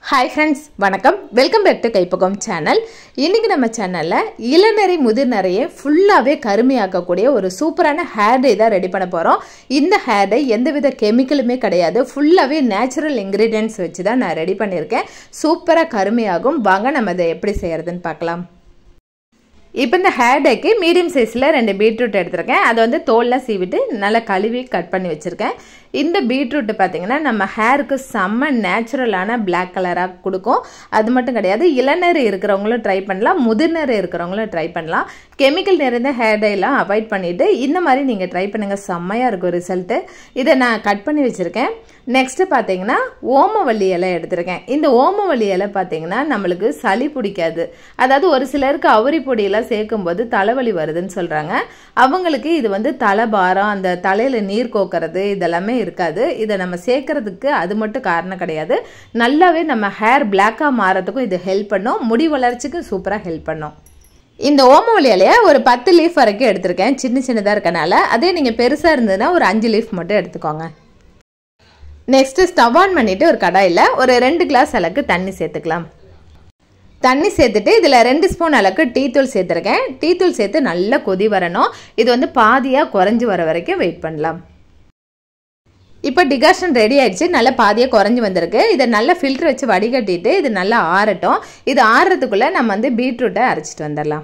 hi friends வணக்கம் welcome back to Kaippagam channel இன்றைக்கி நம்ம சேனலில் இளநரை முதிர்நரையை ஃபுல்லாகவே கருமையாக்கக்கூடிய ஒரு சூப்பரான ஹேர் டை தான் ரெடி பண்ண போகிறோம் இந்த ஹேர் டை எந்தவித கெமிக்கலுமே கிடையாது ஃபுல்லாகவே நேச்சுரல் இன்க்ரீடியன்ட்ஸ் வச்சு தான் நான் ரெடி பண்ணியிருக்கேன் சூப்பராக கருமையாகும் வாங்க நம்ம இதை எப்படி செய்கிறதுன்னு பார்க்கலாம் இப்போ இந்த ஹேர் டேக்கு மீடியம் சைஸில் ரெண்டு பீட்ரூட் எடுத்திருக்கேன் அதை வந்து தோல்லாம் சீவிட்டு நல்லா கழுவி கட் பண்ணி வச்சுருக்கேன் இந்த பீட்ரூட் பார்த்திங்கன்னா நம்ம ஹேருக்கு செம்ம நேச்சுரலான பிளாக் கலராக கொடுக்கும் அது மட்டும் கிடையாது இளநர் இருக்கிறவங்களும் ட்ரை பண்ணலாம் முதிர்நர் இருக்கிறவங்களும் ட்ரை பண்ணலாம் கெமிக்கல் நிறைந்த ஹேர் டைலாம் அவாய்ட் பண்ணிவிட்டு இந்த மாதிரி நீங்கள் ட்ரை பண்ணுங்கள் செம்மையாக இருக்கும் ரிசல்ட்டு இதை நான் கட் பண்ணி வச்சுருக்கேன் நெக்ஸ்ட்டு பார்த்தீங்கன்னா ஓமவல்லி இலை எடுத்திருக்கேன் இந்த ஓமவல்லி இலை பார்த்தீங்கன்னா நம்மளுக்கு சளி பிடிக்காது அதாவது ஒரு சிலருக்கு அவுரி பொடியெல்லாம் சேர்க்கும்போது தலைவலி வருதுன்னு சொல்கிறாங்க அவங்களுக்கு இது வந்து தலைபாரம் அந்த தலையில் நீர் கோக்கிறது இதெல்லாமே இருக்காது இதை நம்ம சேர்க்கறதுக்கு அது மட்டும் காரணம் கிடையாது நல்லாவே நம்ம ஹேர் பிளாக்காக மாறதுக்கும் இது ஹெல்ப் பண்ணும் முடி வளர்ச்சிக்கு சூப்பராக ஹெல்ப் பண்ணும் இந்த ஓமவல்லி இலையை ஒரு பத்து லீஃப் வரைக்கும் எடுத்திருக்கேன் சின்ன சின்னதாக இருக்கனால அதே நீங்கள் பெருசாக இருந்ததுன்னா ஒரு அஞ்சு லீஃப் மட்டும் எடுத்துக்கோங்க நெக்ஸ்ட்டு ஸ்டவ் ஆன் பண்ணிவிட்டு ஒரு கடாயில் ஒரு ரெண்டு கிளாஸ் அளவுக்கு தண்ணி சேர்த்துக்கலாம் தண்ணி சேர்த்துட்டு இதில் ரெண்டு ஸ்பூன் அளவுக்கு டீ தூள் சேர்த்துருக்கேன் டீ தூள் சேர்த்து நல்லா கொதி வரணும் இது வந்து பாதியாக குறைஞ்சி வர வரைக்கும் வெயிட் பண்ணலாம் இப்போ டிகாஷன் ரெடி ஆயிடுச்சு நல்லா பாதியாக குறைஞ்சி வந்திருக்கு இதை நல்லா ஃபில்டர் வச்சு வடிகட்டிட்டு இது நல்லா ஆறட்டும் இது ஆறுறதுக்குள்ளே நம்ம வந்து பீட்ரூட்டை அரைச்சிட்டு வந்துடலாம்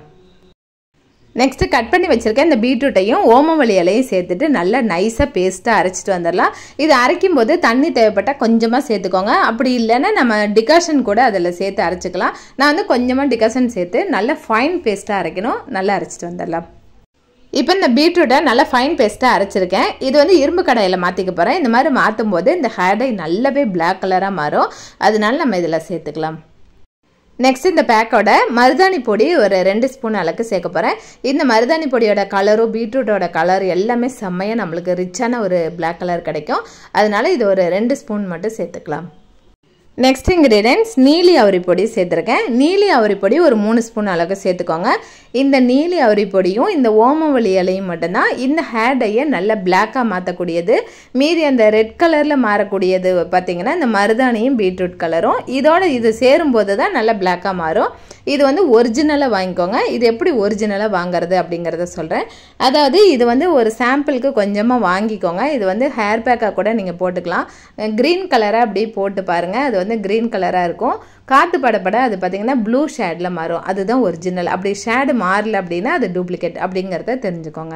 நெக்ஸ்ட்டு கட் பண்ணி வச்சுருக்கேன் இந்த பீட்ரூட்டையும் ஓமவழி இலையும் சேர்த்துட்டு நல்லா நைஸாக பேஸ்ட்டாக அரைச்சிட்டு வந்துடலாம் இது அரைக்கும் போது தண்ணி தேவைப்பட்டால் கொஞ்சமாக சேர்த்துக்கோங்க அப்படி இல்லைன்னா நம்ம டிகாஷன் கூட அதில் சேர்த்து அரைச்சிக்கலாம் நான் வந்து கொஞ்சமாக டிகாஷன் சேர்த்து நல்லா ஃபைன் பேஸ்ட்டாக அரைக்கணும் நல்லா அரைச்சிட்டு வந்துடலாம் இப்போ இந்த பீட்ரூட்டை நல்லா ஃபைன் பேஸ்ட்டாக அரைச்சிருக்கேன் இது வந்து இரும்பு கடையில் மாற்றிக்க போகிறேன் இந்த மாதிரி மாற்றும் போது இந்த ஹேர் டை நல்லாவே பிளாக் கலராக மாறும் அதனால நம்ம இதில் சேர்த்துக்கலாம் நெக்ஸ்ட் இந்த பேக்கோட மருதாணி பொடி ஒரு ரெண்டு ஸ்பூன் அளவுக்கு சேர்க்க போகிறேன் இந்த மருதாணி பொடியோட கலரும் பீட்ரூட்டோட கலர் எல்லாமே செம்மையாக நம்மளுக்கு ரிச்சான ஒரு பிளாக் கலர் கிடைக்கும் அதனால இது ஒரு ரெண்டு ஸ்பூன் மட்டும் சேர்த்துக்கலாம் நெக்ஸ்ட் இன்க்ரீடியன்ஸ் நீலி அவரி பொடி சேர்த்துருக்கேன் நீலி அவரி பொடி ஒரு மூணு ஸ்பூன் அளவுக்கு சேர்த்துக்கோங்க இந்த நீலி அவரி பொடியும் இந்த ஓமவழி இலையும் மட்டும்தான் இந்த ஹேர் டையை நல்ல பிளாக்காக மாற்றக்கூடியது மீதி அந்த ரெட் கலரில் மாறக்கூடியது பார்த்திங்கன்னா இந்த மருதாணியும் பீட்ரூட் கலரும் இதோட இது சேரும்போது தான் நல்லா பிளாக்காக மாறும் இது வந்து ஒரிஜினலாக வாங்கிக்கோங்க இது எப்படி ஒரிஜினலாக வாங்குறது அப்படிங்கிறத சொல்கிறேன் அதாவது இது வந்து ஒரு சாம்பிளுக்கு கொஞ்சமாக வாங்கிக்கோங்க இது வந்து ஹேர் பேக்காக கூட நீங்கள் போட்டுக்கலாம் க்ரீன் கலராக அப்படி போட்டு பாருங்கள் அது வந்து க்ரீன் கலராக இருக்கும் காற்று படப்பட அது பார்த்திங்கன்னா ப்ளூ ஷேடில் மாறும் அதுதான் ஒரிஜினல் அப்படி ஷேடு மாறல அப்படின்னா அது டூப்ளிகேட் அப்படிங்கிறத தெரிஞ்சுக்கோங்க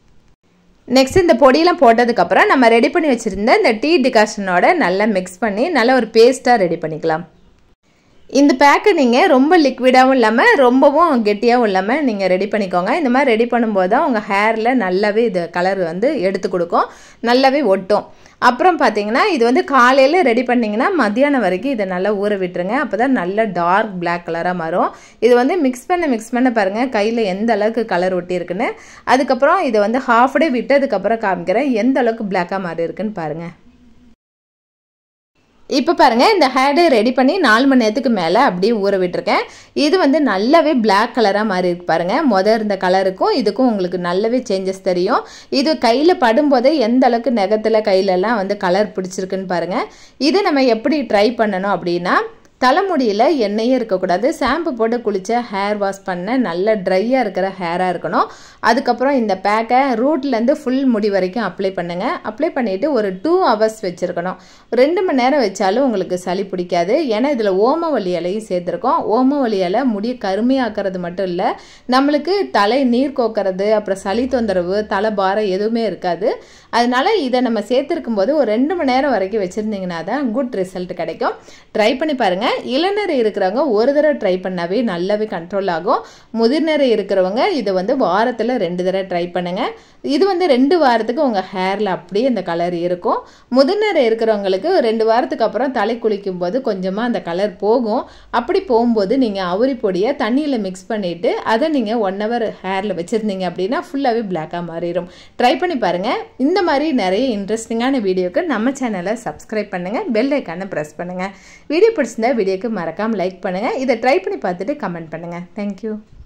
நெக்ஸ்ட் இந்த பொடியெல்லாம் போட்டதுக்கப்புறம் நம்ம ரெடி பண்ணி வச்சுருந்த இந்த டீ டிகாஷனோட நல்லா மிக்ஸ் பண்ணி நல்லா ஒரு பேஸ்ட்டாக ரெடி பண்ணிக்கலாம் இந்த பேக்கு நீங்கள் ரொம்ப லிக்விடாகவும் இல்லாமல் ரொம்பவும் கெட்டியாகவும் இல்லாமல் நீங்கள் ரெடி பண்ணிக்கோங்க இந்த மாதிரி ரெடி பண்ணும்போது தான் உங்கள் ஹேரில் நல்லாவே இது கலர் வந்து எடுத்து கொடுக்கும் நல்லாவே ஒட்டும் அப்புறம் பார்த்தீங்கன்னா இது வந்து காலையில் ரெடி பண்ணிங்கன்னா மத்தியானம் வரைக்கும் இதை நல்லா ஊற விட்டுருங்க அப்போ தான் நல்ல டார்க் பிளாக் கலராக மாறும் இது வந்து மிக்ஸ் பண்ண மிக்ஸ் பண்ண பாருங்கள் கையில் எந்த அளவுக்கு கலர் ஒட்டியிருக்குன்னு அதுக்கப்புறம் இதை வந்து ஹாஃப் டே விட்டதுக்கப்புறம் காமிக்கிறேன் எந்த அளவுக்கு பிளாக்காக மாறி இருக்குன்னு பாருங்கள் இப்போ பாருங்கள் இந்த ஹேடை ரெடி பண்ணி நாலு மணி நேரத்துக்கு மேலே அப்படியே ஊற விட்டுருக்கேன் இது வந்து நல்லாவே பிளாக் கலராக மாறி இருக்கு பாருங்கள் மொதல் இருந்த கலருக்கும் இதுக்கும் உங்களுக்கு நல்லாவே சேஞ்சஸ் தெரியும் இது கையில் படும்போதே எந்த அளவுக்கு நெகத்தில் கையிலலாம் வந்து கலர் பிடிச்சிருக்குன்னு பாருங்கள் இது நம்ம எப்படி ட்ரை பண்ணணும் அப்படின்னா தலைமுடியில் எண்ணெயே இருக்கக்கூடாது ஷாம்பு போட்டு குளித்த ஹேர் வாஷ் பண்ண நல்ல ட்ரையாக இருக்கிற ஹேராக இருக்கணும் அதுக்கப்புறம் இந்த பேக்கை ரூட்லேருந்து ஃபுல் முடி வரைக்கும் அப்ளை பண்ணுங்கள் அப்ளை பண்ணிவிட்டு ஒரு டூ ஹவர்ஸ் வச்சுருக்கணும் ரெண்டு மணி நேரம் வச்சாலும் உங்களுக்கு சளி பிடிக்காது ஏன்னா இதில் ஓமவல்லி இலையும் சேர்த்துருக்கோம் ஓமவல்லி இலை முடியை கருமையாக்குறது மட்டும் இல்லை நம்மளுக்கு தலை நீர் கோக்கிறது அப்புறம் சளி தொந்தரவு தலை பாரம் எதுவுமே இருக்காது அதனால இதை நம்ம சேர்த்துருக்கும் போது ஒரு ரெண்டு மணி நேரம் வரைக்கும் வச்சுருந்தீங்கன்னா தான் குட் ரிசல்ட் கிடைக்கும் ட்ரை பண்ணி பாருங்கள் இளநரை இருக்கிறவங்க ஒரு தடவை ட்ரை பண்ணாவே நல்லாவே கண்ட்ரோல் ஆகும் முதிர்நரை இருக்கிறவங்க இதை வந்து வாரத்தில் ரெண்டு தடவை ட்ரை பண்ணுங்கள் இது வந்து ரெண்டு வாரத்துக்கு உங்கள் ஹேரில் அப்படியே இந்த கலர் இருக்கும் முதிர்நரை இருக்கிறவங்களுக்கு ரெண்டு வாரத்துக்கு அப்புறம் தலை குளிக்கும் போது கொஞ்சமாக அந்த கலர் போகும் அப்படி போகும்போது நீங்கள் அவுரி பொடியை தண்ணியில் மிக்ஸ் பண்ணிவிட்டு அதை நீங்கள் ஒன் ஹவர் ஹேரில் வச்சுருந்தீங்க அப்படின்னா ஃபுல்லாகவே பிளாக்காக மாறிடும் ட்ரை பண்ணி பாருங்கள் இந்த மாதிரி நிறைய இன்ட்ரெஸ்டிங்கான வீடியோக்கு நம்ம சேனலை சப்ஸ்கிரைப் பண்ணுங்கள் பெல் ஐக்கானை ப்ரெஸ் பண்ணுங்கள் வீடியோ பிடிச்சிருந்தா வீடியோக்கு மறக்காமல் லைக் பண்ணுங்கள் இதை ட்ரை பண்ணி பார்த்துட்டு கமெண்ட் பண்ணுங்கள் தேங்க்யூ